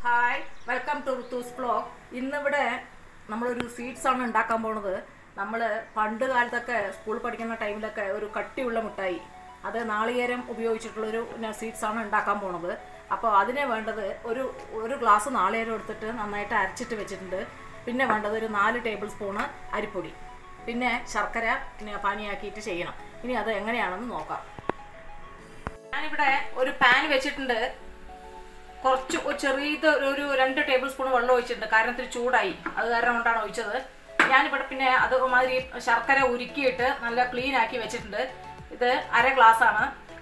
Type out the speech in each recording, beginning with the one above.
hi welcome to Rithu's blog ഇന്നിവിടെ നമ്മളൊരു sweets ആണ് ഉണ്ടാക്കാൻ പോണത് നമ്മൾ പണ്ട് കാലത്തൊക്കെ സ്കൂൾ പഠിക്കുന്ന ടൈമിലൊക്കെ ഒരു കട്ടിയുള്ള മിഠായി അത് നാളികേരം ഉപയോഗിച്ചിട്ടുള്ളൊരു സ്വീറ്റ്സ് ആണ് ഉണ്ടാക്കാൻ പോണത് അപ്പോൾ അതിന് വേണ്ടത് ഒരു ഒരു ഗ്ലാസ് നാളികേരം എടുത്തിട്ട് നന്നായിട്ട് അരച്ചിട്ട് വെച്ചിട്ടുണ്ട് പിന്നെ വേണ്ടത് ഒരു നാല് ടേബിൾ സ്പൂണ് അരിപ്പൊടി പിന്നെ ശർക്കര പിന്നെ പാനിയാക്കിയിട്ട് ചെയ്യണം ഇനി അത് എങ്ങനെയാണെന്ന് നോക്കാം ഞാനിവിടെ ഒരു പാൻ വെച്ചിട്ടുണ്ട് കുറച്ച് ഒരു ചെറിയത് ഒരു- ഒരു രണ്ട് ടേബിൾ സ്പൂൺ വെള്ളം ഒഴിച്ചിട്ടുണ്ട് കാരണം ഇത്തിരി ചൂടായി അത് കാരണം കൊണ്ടാണ് ഒഴിച്ചത് ഞാനിവിടെ പിന്നെ അത് മാതിരി ശർക്കര ഉരുക്കിയിട്ട് നല്ല ക്ലീൻ ആക്കി വെച്ചിട്ടുണ്ട് ഇത് അര ഗ്ലാസ് ആണ്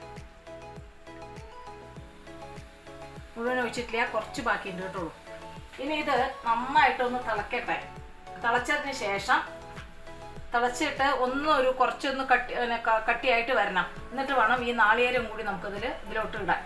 മുഴുവൻ ഒഴിച്ചിട്ടില്ല കുറച്ച് ബാക്കിയുണ്ട് കേട്ടോ ഇനി ഇത് നന്നായിട്ടൊന്ന് തിളക്കട്ടെ തിളച്ചതിന് ശേഷം തിളച്ചിട്ട് ഒന്ന് ഒരു കുറച്ചൊന്ന് കട്ടി പിന്നെ ക- കട്ടിയായിട്ട് വരണം എന്നിട്ട് വേണം ഈ നാളികേരം കൂടി നമുക്കിതിൽ ഇതിലോട്ട് ഇടാൻ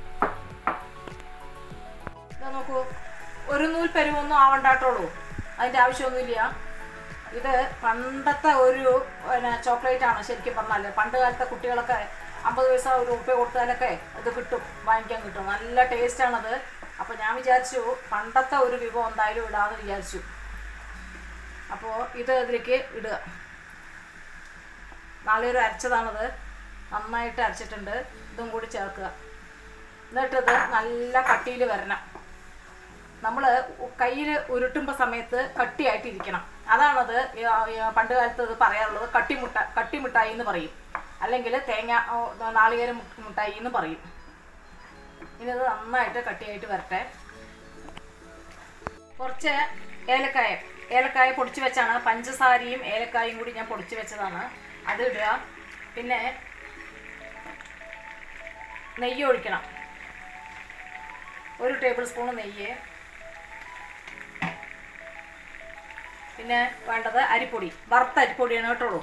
ഇതാ നോക്കൂ ഒരു നൂൽ പരുവൊന്നും ആവണ്ടാട്ടുള്ളൂ അതിൻ്റെ ആവശ്യമൊന്നുമില്ല ഇത് പണ്ടത്തെ ഒരു പിന്നെ ചോക്ലേറ്റ് ആണ് ശരിക്കും പറഞ്ഞാൽ പണ്ട് കാലത്തെ കുട്ടികളൊക്കെ അമ്പത് പൈസ ഒരു ഉറുപ്പ്യ കൊടുത്താലൊക്കെ ഇത് കിട്ടും വാങ്ങിക്കാൻ കിട്ടും നല്ല ടേസ്റ്റാണത് അപ്പോൾ ഞാൻ വിചാരിച്ചു പണ്ടത്തെ ഒരു വിഭവം എന്തായാലും ഇടാമെന്ന് വിചാരിച്ചു അപ്പോൾ ഇത് ഇതിലേക്ക് ഇടുക നാളെ ഒരു അരച്ചതാണത് നന്നായിട്ട് അരച്ചിട്ടുണ്ട് ഇതും കൂടി ചേർക്കുക എന്നിട്ടിത് നല്ല കട്ടിയിൽ വരണം നമ്മൾ കയ്യിൽ ഉരുട്ടുമ്പോൾ സമയത്ത് കട്ടിയായിട്ട് ഇരിക്കണം അതാണത് ഈ, ഈ, പണ്ട് കാലത്ത് ഇത് പറയാറുള്ളത് കട്ടിമുട്ട കട്ടിമിഠായി എന്ന് പറയും അല്ലെങ്കിൽ തേങ്ങ ഓ, നാളികേരം മു- മിഠായി എന്ന് പറയും ഇനി ഇത് നന്നായിട്ട് കട്ടിയായിട്ട് വരട്ടെ കുറച്ച് ഏലക്കായ ഏലക്കായ പൊടിച്ച് വെച്ചാണ് പഞ്ചസാരയും ഏലക്കായും കൂടി ഞാൻ പൊടിച്ച് വെച്ചതാണ് അത് ഇടുക പിന്നെ നെയ്യ് ഒഴിക്കണം ഒരു ടേബിൾ സ്പൂൺ നെയ്യ് പിന്നെ വേണ്ടത് അരിപ്പൊടി വറുത്ത അരിപ്പൊടിയാണ് കേട്ടോളൂ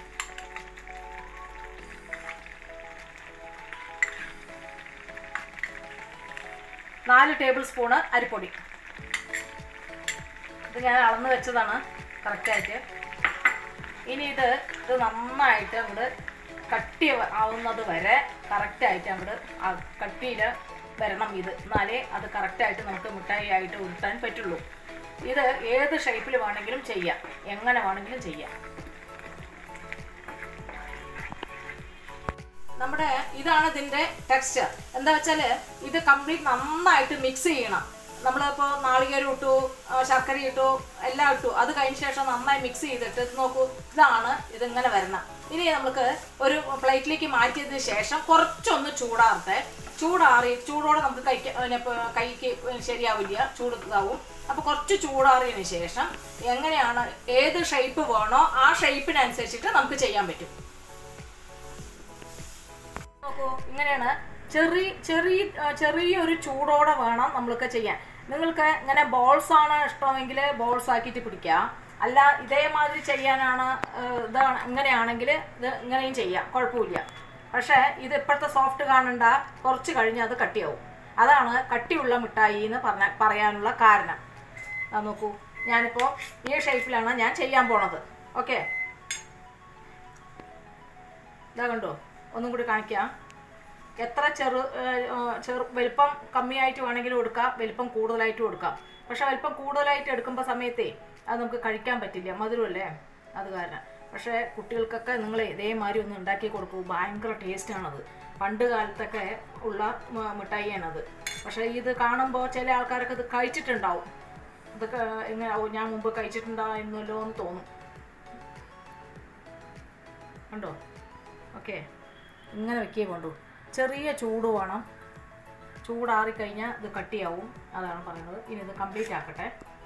നാല് ടേബിൾ സ്പൂണ് അരിപ്പൊടി ഇത് ഞാൻ അളന്ന് വെച്ചതാണ് കറക്റ്റായിട്ട് ഇനി ഇത് ഇത് നന്നായിട്ട് അങ്ങോട്ട് കട്ടി ആവുന്നത് വരെ കറക്റ്റായിട്ട് അങ്ങോട്ട് കട്ടിയിൽ വരണം ഇത് എന്നാലേ അത് കറക്റ്റായിട്ട് നമുക്ക് മിഠായി ആയിട്ട് ഉരുട്ടാൻ പറ്റുള്ളൂ ഇത് ഏത് ഷേപ്പിൽ വേണമെങ്കിലും ചെയ്യാം എങ്ങനെ വേണമെങ്കിലും ചെയ്യാം നമ്മുടെ ഇതാണ് ഇതിന്റെ ടെക്സ്ചർ എന്താ വെച്ചാൽ ഇത് കംപ്ലീറ്റ് നന്നായിട്ട് മിക്സ് ചെയ്യണം നമ്മളിപ്പോൾ നാളികേരം ഇട്ടു ആ, ശർക്കര ഇട്ടു എല്ലാം ഇട്ടു അത് കഴിഞ്ഞ ശേഷം നന്നായി മിക്സ് ചെയ്തിട്ട് ഇത് നോക്കൂ ഇതാണ് ഇതിങ്ങനെ വരണം ഇനി നമുക്ക് ഒരു പ്ലേറ്റിലേക്ക് മാറ്റിയതിന് ശേഷം കുറച്ചൊന്ന് ചൂടാറട്ടെ ചൂടാറി ചൂടോടെ നമുക്ക് കഴിക്കാൻ പിന്നെ ഇപ്പൊ കൈക്ക് ശരിയാവില്ല ചൂട് ഇതാവും അപ്പോൾ കുറച്ച് ചൂടാറിയതിന് ശേഷം എങ്ങനെയാണ് ഏത് ഷേപ്പ് വേണോ ആ ഷേപ്പിനനുസരിച്ചിട്ട് നമുക്ക് ചെയ്യാൻ പറ്റും നോക്കൂ ഇങ്ങനെയാണ് ചെറിയ ചെറിയ ആ, ചെറിയൊരു ചൂടോടെ വേണം നമ്മൾക്ക് ചെയ്യാൻ നിങ്ങൾക്ക് ഇങ്ങനെ ബോൾസ് ആണ് ഇഷ്ടമെങ്കിൽ ബോൾസ് ആക്കിയിട്ട് പിടിക്കാം അല്ല ഇതേമാതിരി ചെയ്യാനാണ് ആ, ഇതാണ് ഇങ്ങനെയാണെങ്കിൽ ഇത് ഇങ്ങനെയും ചെയ്യാം കുഴപ്പമില്ല പക്ഷേ ഇത് ഇപ്പോഴത്തെ സോഫ്റ്റ് കാണണ്ട കുറച്ച് കഴിഞ്ഞ് അത് കട്ടിയാവും അതാണ് കട്ടിയുള്ള മിഠായി എന്ന് പറഞ്ഞ പറയാനുള്ള കാരണം അത് നോക്കൂ ഞാനിപ്പോൾ ഈ ഷേപ്പിലാണ് ഞാൻ ചെയ്യാൻ പോണത് ഓക്കെ ഇതാ കണ്ടോ ഒന്നും കൂടി കാണിക്കാം എത്ര ചെറു ഏഹ്, ഏഹ്, ചെറു വലിപ്പം കമ്മിയായിട്ട് വേണമെങ്കിലും എടുക്കാം വലിപ്പം കൂടുതലായിട്ടും എടുക്കാം പക്ഷെ വലിപ്പം കൂടുതലായിട്ട് എടുക്കുമ്പോൾ സമയത്തേ അത് നമുക്ക് കഴിക്കാൻ പറ്റില്ല മധുരമല്ലേ അത് കാരണം പക്ഷേ കുട്ടികൾക്കൊക്കെ നിങ്ങൾ ഇതേമാതിരി ഒന്ന് ഉണ്ടാക്കി കൊടുക്കൂ ഭയങ്കര ടേസ്റ്റാണത് പണ്ട് കാലത്തൊക്കെ ഉള്ള മ- മിഠായിയാണത് പക്ഷേ ഇത് കാണുമ്പോൾ ചില ആൾക്കാരൊക്കെ ഇത് കഴിച്ചിട്ടുണ്ടാവും ഇതൊക്കെ എങ്ങനെ ഓ, ഞാൻ മുമ്പ് കഴിച്ചിട്ടുണ്ടായിരുന്നല്ലോ എന്ന് തോന്നും ഉണ്ടോ ഓക്കെ ഇങ്ങനെ വെക്കേ വേണ്ടു ചെറിയ ചൂട് വേണം ചൂടാറിക്കഴിഞ്ഞാൽ ഇത് കട്ടിയാവും അതാണ് പറയുന്നത് ഇനി ഇത് കംപ്ലീറ്റ് ആക്കട്ടെ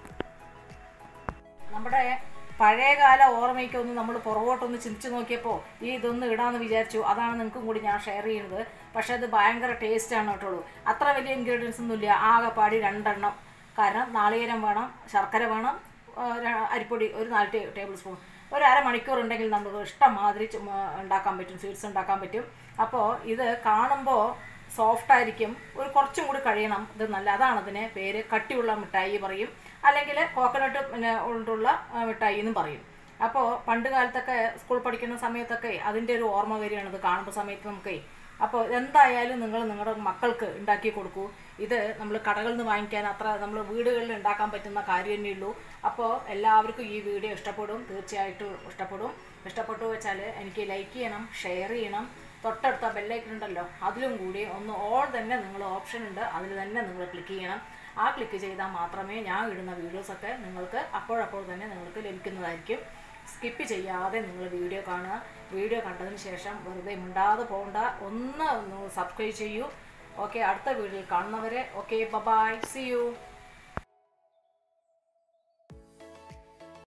നമ്മുടെ പഴയകാല ഓർമ്മയ്ക്കൊന്ന് നമ്മൾ പുറകോട്ടൊന്ന് ചിന്തിച്ച് നോക്കിയപ്പോൾ ഈ ഇതൊന്ന് ഇടാമെന്ന് വിചാരിച്ചു അതാണ് നിങ്ങൾക്കും കൂടി ഞാൻ ഷെയർ ചെയ്യുന്നത് പക്ഷേ അത് ഭയങ്കര ടേസ്റ്റാണ് കേട്ടോളൂ അത്ര വലിയ ഇൻഗ്രീഡിയൻസ് ഒന്നുമില്ല ആകെപ്പാടി രണ്ടെണ്ണം കാരണം നാളികേരം വേണം ശർക്കര വേണം ആ, ര- അരിപ്പൊടി ഒരു നാല് ടേ ടേബിൾ സ്പൂൺ ഒരു അരമണിക്കൂർ ഉണ്ടെങ്കിൽ നമുക്ക് ഇഷ്ടംമാതിരി ചുമ്മാ ഉണ്ടാക്കാൻ പറ്റും സ്വീറ്റ്സ് ഉണ്ടാക്കാൻ പറ്റും അപ്പോൾ ഇത് കാണുമ്പോൾ സോഫ്റ്റ് ആയിരിക്കും ഒരു കുറച്ചും കൂടി കഴിയണം ഇത് നല്ല അതാണ് അതിന് പേര് കട്ടിയുള്ള മിഠായി പറയും അല്ലെങ്കിൽ കോക്കനട്ട് പിന്നെ കൊണ്ടുള്ള ആ, മിഠായി എന്നും പറയും അപ്പോൾ പണ്ട് കാലത്തൊക്കെ സ്കൂൾ പഠിക്കുന്ന സമയത്തൊക്കെ അതിൻ്റെ ഒരു ഓർമ്മ വരികയാണ് ഇത് കാണുമ്പോൾ സമയത്ത് നമുക്ക് അപ്പോൾ എന്തായാലും നിങ്ങൾ നിങ്ങളുടെ മക്കൾക്ക് ഉണ്ടാക്കി കൊടുക്കൂ ഇത് നമ്മൾ കടകളിൽ നിന്ന് വാങ്ങിക്കാൻ അത്ര നമ്മൾ വീടുകളിൽ ഉണ്ടാക്കാൻ പറ്റുന്ന കാര്യം തന്നെ ഉള്ളൂ അപ്പോൾ എല്ലാവർക്കും ഈ വീഡിയോ ഇഷ്ടപ്പെടും തീർച്ചയായിട്ടും ഇഷ്ടപ്പെടും ഇഷ്ടപ്പെട്ടു വെച്ചാൽ എനിക്ക് ലൈക്ക് ചെയ്യണം ഷെയർ ചെയ്യണം തൊട്ടടുത്ത ബെല്ലൈക്കൺ ഉണ്ടല്ലോ അതിലും കൂടി ഒന്ന് ഓൾ തന്നെ നിങ്ങൾ ഓപ്ഷൻ ഉണ്ട് അതിൽ തന്നെ നിങ്ങൾ ക്ലിക്ക് ചെയ്യണം ആ ക്ലിക്ക് ചെയ്താൽ മാത്രമേ ഞാൻ ഇടുന്ന വീഡിയോസൊക്കെ നിങ്ങൾക്ക് അപ്പോഴപ്പോൾ തന്നെ നിങ്ങൾക്ക് ലഭിക്കുന്നതായിരിക്കും സ്കിപ്പ് ചെയ്യാതെ നിങ്ങൾ വീഡിയോ കാണുക വീഡിയോ കണ്ടതിന് ശേഷം വെറുതെ മിണ്ടാതെ പോകണ്ട ഒന്ന് ഒന്ന് സബ്സ്ക്രൈബ് ചെയ്യൂ ഓക്കെ അടുത്ത വീഡിയോയിൽ കാണുന്നവരെ ഓക്കെ ബൈ സി യു